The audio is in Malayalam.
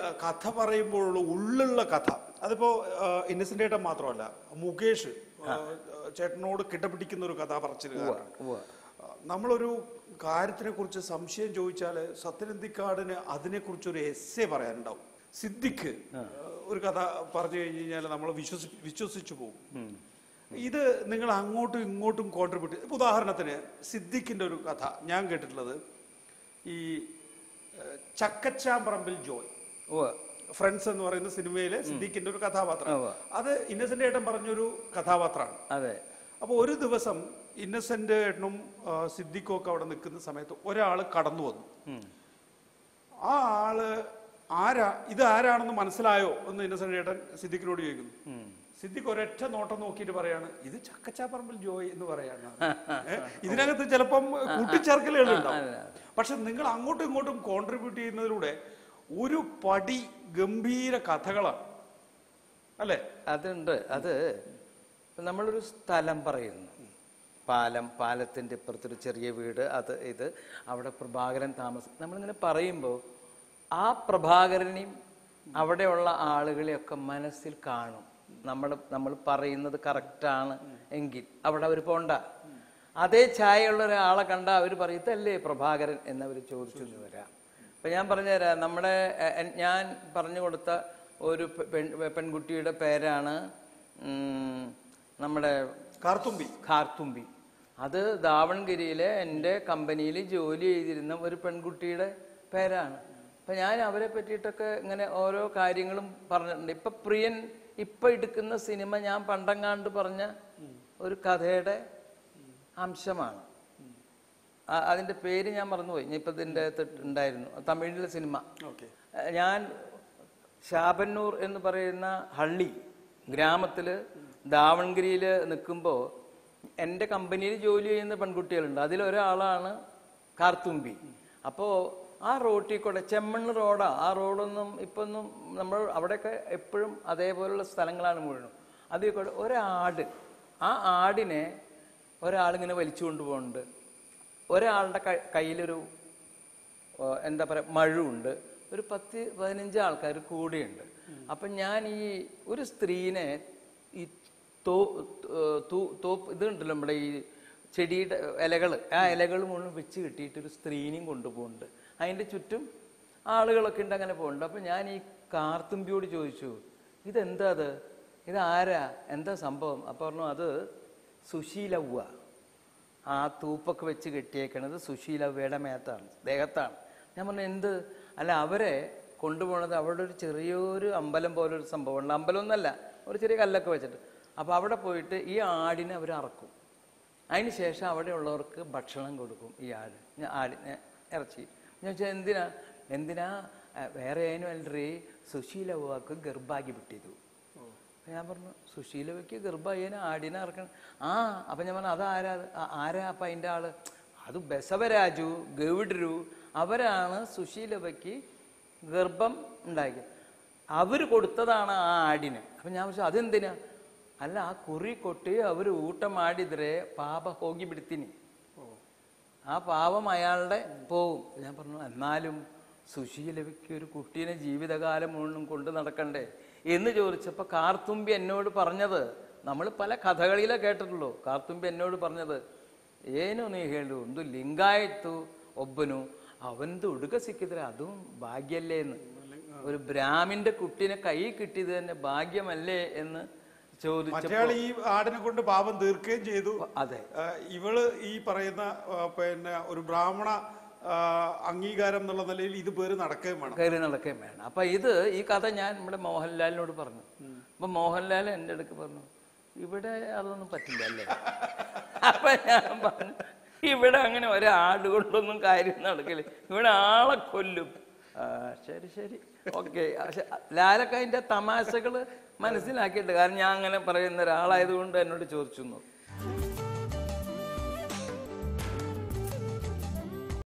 കഥ പറയുമ്പോഴുള്ള ഉള്ളുള്ള കഥ അതിപ്പോ ഇന്നസെന്റ് ഏട്ടൻ മാത്രമല്ല മുകേഷ് ആ, ചേട്ടനോട് കിടപിടിക്കുന്ന ഒരു കഥ പറച്ചിലുകാരനാണ് ഉവ്വ. ആ, നമ്മളൊരു കാര്യത്തിനെ കുറിച്ച് സംശയം ചോദിച്ചാൽ സത്യനന്ദിക്കാടിന് അതിനെക്കുറിച്ച് ഒരു എസ്സേ പറയാനുണ്ടാവും സിദ്ദിഖ് ആ, ഒരു കഥ പറഞ്ഞു കഴിഞ്ഞ് കഴിഞ്ഞാൽ നമ്മൾ വിശ്വസി വിശ്വസിച്ചു പോകും ഇത് നിങ്ങൾ അങ്ങോട്ടും ഇങ്ങോട്ടും കോൺട്രിബ്യൂട്ട് ഇപ്പൊ ഉദാഹരണത്തിന് സിദ്ദിഖിന്റെ ഒരു കഥ ഞാൻ കേട്ടിട്ടുള്ളത് ഈ ഏഹ്, ചക്കച്ചാമ്പറമ്പിൽ ജോയ് ഉവ്വ. ഫ്രണ്ട്സ് എന്ന് പറയുന്ന സിനിമയിലെ സിദ്ദിഖിന്റെ ഒരു കഥാപാത്രം ഉവ്വ. അത് ഇന്നസെന്റ് ഏട്ടൻ പറഞ്ഞൊരു കഥാപാത്രമാണ് അതെ അപ്പോൾ ഒരു ദിവസം ഇന്നസെന്റ് ഏട്ടനും ആ, സിദ്ദിഖും ഒക്കെ അവിടെ നിൽക്കുന്ന സമയത്ത് ഒരാൾ കടന്നു വന്നു ഉം. ആ ആള് ആരാ ഇത് ആരാണെന്ന് മനസ്സിലായോ എന്ന് ഇന്നസെന്റ് ഏട്ടൻ സിദ്ദിഖിനോട് ചോദിക്കുന്നു ഉം. സിദ്ദിഖ് ഒരൊറ്റ നോട്ടം നോക്കിയിട്ട് പറയാണ് ഇത് ചക്കച്ചാപ്പറമ്പിൽ ജോയ് എന്ന് പറയാണ് ഏ, ഇതിനകത്ത് ചിലപ്പം കൂട്ടിച്ചേർക്കലുകൾ ഉണ്ടാവും പക്ഷെ നിങ്ങൾ അങ്ങോട്ടും ഇങ്ങോട്ടും കോൺട്രിബ്യൂട്ട് ചെയ്യുന്നതിലൂടെ ഒരു പടി ഗംഭീര കഥകളാണ് അല്ലേ അതുണ്ട് അത് ഇപ്പം നമ്മളൊരു സ്ഥലം പറയുന്നു പാലം പാലത്തിൻ്റെ ഇപ്പുറത്തൊരു ചെറിയ വീട് അത് ഇത് അവിടെ പ്രഭാകരൻ താമസം നമ്മളിങ്ങനെ പറയുമ്പോൾ ആ പ്രഭാകരനെയും അവിടെയുള്ള ആളുകളെയൊക്കെ മനസ്സിൽ കാണും നമ്മൾ നമ്മൾ പറയുന്നത് കറക്റ്റാണ് എങ്കിൽ അവിടെ അവർ പോണ്ട അതേ ഛായയുള്ള ഒരാളെ കണ്ട അവർ പറയും ഇതല്ലേ പ്രഭാകരൻ എന്നവർ ചോദിച്ചു എന്ന് വരാം അപ്പൊ ഞാൻ പറഞ്ഞുതരാം നമ്മുടെ എ- എ- ഞാൻ പറഞ്ഞു കൊടുത്ത ഒരു പെ- പെൺ- പെൺകുട്ടിയുടെ പേരാണ് ഉം, നമ്മുടെ കാർത്തുമ്പി ഖാർത്തുമ്പി അത് ദാവൺഗിരിയിലെ എൻ്റെ കമ്പനിയിൽ ജോലി ചെയ്തിരുന്ന ഒരു പെൺകുട്ടിയുടെ പേരാണ് അപ്പൊ ഞാൻ അവരെ പറ്റിയിട്ടൊക്കെ ഇങ്ങനെ ഓരോ കാര്യങ്ങളും പറഞ്ഞിട്ടുണ്ട് ഇപ്പൊ പ്രിയൻ ഇപ്പൊ എടുക്കുന്ന സിനിമ ഞാൻ പണ്ടങ്ങാണ്ട് പറഞ്ഞ ഒരു കഥയുടെ അംശമാണ് ആ- അതിന്റെ പേര് ഞാൻ മറന്നുപോയി ഞാൻ ഇപ്പൊ ഇതിന്റെ അകത്ത് ഉണ്ടായിരുന്നു തമിഴിലെ സിനിമ ഓക്കെ ഏഹ് ഞാൻ ശാപന്നൂർ എന്ന് പറയുന്ന ഹള്ളി ഗ്രാമത്തിൽ ദാവൺഗിരിയിൽ നിൽക്കുമ്പോൾ എൻ്റെ കമ്പനിയിൽ ജോലി ചെയ്യുന്ന പെൺകുട്ടികളുണ്ട് അതിലൊരാളാണ് കാർത്തുമ്പി അപ്പോൾ ആ റോട്ടിൽ കൂടെ ചെമ്മണ്ണ് റോഡാ ആ റോഡൊന്നും ഇപ്പൊന്നും നമ്മൾ അവിടെയൊക്കെ എപ്പോഴും അതേപോലുള്ള സ്ഥലങ്ങളാണ് മുഴുവനും അതിൽ കൂടെ ഒരാട് ആ ആടിനെ ഒരാളിങ്ങനെ വലിച്ചു കൊണ്ടുപോകുന്നുണ്ട് ഒരാളുടെ കൈ- കയ്യിലൊരു ഓ, എന്താ പറയുക മഴുണ്ട് ഒരു പത്ത് പതിനഞ്ച് ആൾക്കാർ കൂടെയുണ്ട് അപ്പം ഞാൻ ഈ ഒരു സ്ത്രീനെ ഈ തോ ഏർ തൂ- തോപ്പ് ഇതുണ്ടല്ലോ നമ്മുടെ ഈ ചെടിയുടെ ഇലകൾ ആ ഇലകൾ മുഴുവൻ വെച്ച് കിട്ടിയിട്ട് ഒരു സ്ത്രീനെയും കൊണ്ടുപോകുന്നുണ്ട് അതിൻ്റെ ചുറ്റും ആളുകളൊക്കെ ഉണ്ട് അങ്ങനെ പോകുന്നുണ്ട് അപ്പം ഞാൻ ഈ കാർത്തുമ്പിയോട് ചോദിച്ചു ഇതെന്താ അത് ഇതാരാ എന്താ സംഭവം അപ്പം പറഞ്ഞു അത് സുശീലവ്വ ആ തൂപ്പൊക്കെ വെച്ച് കെട്ടിയേക്കണത് സുശീലവ്വയുടെ മേത്താണ് ദേഹത്താണ് ഞാൻ പറഞ്ഞു എന്ത് അല്ല അവരെ കൊണ്ടുപോകണത് അവിടെ ഒരു ചെറിയൊരു അമ്പലം പോലെ ഒരു സംഭവമുണ്ട് അമ്പലമൊന്നല്ല ഒരു ചെറിയ കല്ലൊക്കെ വെച്ചിട്ട് അപ്പോൾ അവിടെ പോയിട്ട് ഈ ആടിനെ അവർ അറക്കും അതിന് ശേഷം അവിടെയുള്ളവർക്ക് ഭക്ഷണം കൊടുക്കും ഈ ആട് ഞാൻ ആടിനെ ഇറച്ചി ഞാൻ ചോദിച്ചാൽ എന്തിനാ എന്തിനാ ആ, വേറെ അതിനും അല്ലറി സുശീലവ്വക്ക് ഗർഭാഗ്യ വിട്ടിതു അപ്പൊ ഞാൻ പറഞ്ഞു സുശീലവയ്ക്ക് ഗർഭയ്യനെ ആടിനെ ഇറക്കണം ആ അപ്പൊ ഞാൻ പറഞ്ഞു അതാരാ അത്? ആ, ആരാ അപ്പൊ അതിന്റെ ആള് അത് ബസവരാജു ഗൗഡരു അവരാണ് സുശീലവയ്ക്ക് ഗർഭം ഉണ്ടാക്കിയത് അവര് കൊടുത്തതാണ് ആ ആടിന് അപ്പൊ ഞാൻ പറഞ്ഞു അതെന്തിനാ അല്ല ആ കുറി കൊട്ടി അവര് ഊട്ടമാടിതിരെ പാപ ഹോഗി പിടുത്തിന് ആ പാവം അയാളുടെ പോവും ഞാൻ പറഞ്ഞു എന്നാലും സുശീലവയ്ക്ക് ഒരു കുട്ടീനെ ജീവിതകാലം മുഴുവൻ കൊണ്ട് നടക്കണ്ടേ എന്ന് ചോദിച്ചപ്പോൾ കാർത്തുമ്പി എന്നോട് പറഞ്ഞത് നമ്മൾ പല കഥകളിലെ കേട്ടിട്ടുള്ളൂ കാർത്തുമ്പി എന്നോട് പറഞ്ഞത് ಏನು ನೀ ಹೇಳು ಒಂದು ಲಿಂಗಾಯತ್ತು ಒಬ್ಬನು ಅವಂದು ಹುಡುಗ ಸಿಕ್ಕಿದ್ರೆ ಅದು ಭಾಗ್ಯಲ್ಲೇ എന്ന് ഒരു ബ്രാഹ്മിന്റെ കുട്ടീനെ കൈ കിട്ടിയത് തന്നെ ഭാഗ്യമല്ലേ എന്ന് ചോദിച്ചു മറ്റേയാൾ ഈ ആടിനെ കൊണ്ട് പാപം തീർക്കുകയും ചെയ്തു അതെ ആ, ഇവള് ഈ പറയുന്ന ആ, പിന്നെ ഒരു ബ്രാഹ്മണ ആ, അംഗീകാരം എന്നുള്ള നിലയിൽ ഇത് പേര് നടക്കുകയും വേണം കയറി നടക്കുകയും വേണം അപ്പൊ ഇത് ഈ കഥ ഞാൻ നമ്മുടെ മോഹൻലാലിനോട് പറഞ്ഞു അപ്പൊ മോഹൻലാൽ എൻ്റെ അടുക്ക് പറഞ്ഞു ഇവിടെ അതൊന്നും പറ്റില്ല അല്ലേ അപ്പൊ ഞാൻ പറഞ്ഞു ഇവിടെ അങ്ങനെ ഒരാട് കൊണ്ടൊന്നും കാര്യം നടക്കില്ല ഇവിടെ ആളെ കൊല്ലും ആ ശരി ശരി ഓക്കെ ലാലൊക്കെ അതിന്റെ തമാശകള് മനസ്സിലാക്കിയിട്ട് കാരണം ഞാൻ അങ്ങനെ പറയുന്ന ഒരാളായതുകൊണ്ട് എന്നോട് ചോദിച്ചു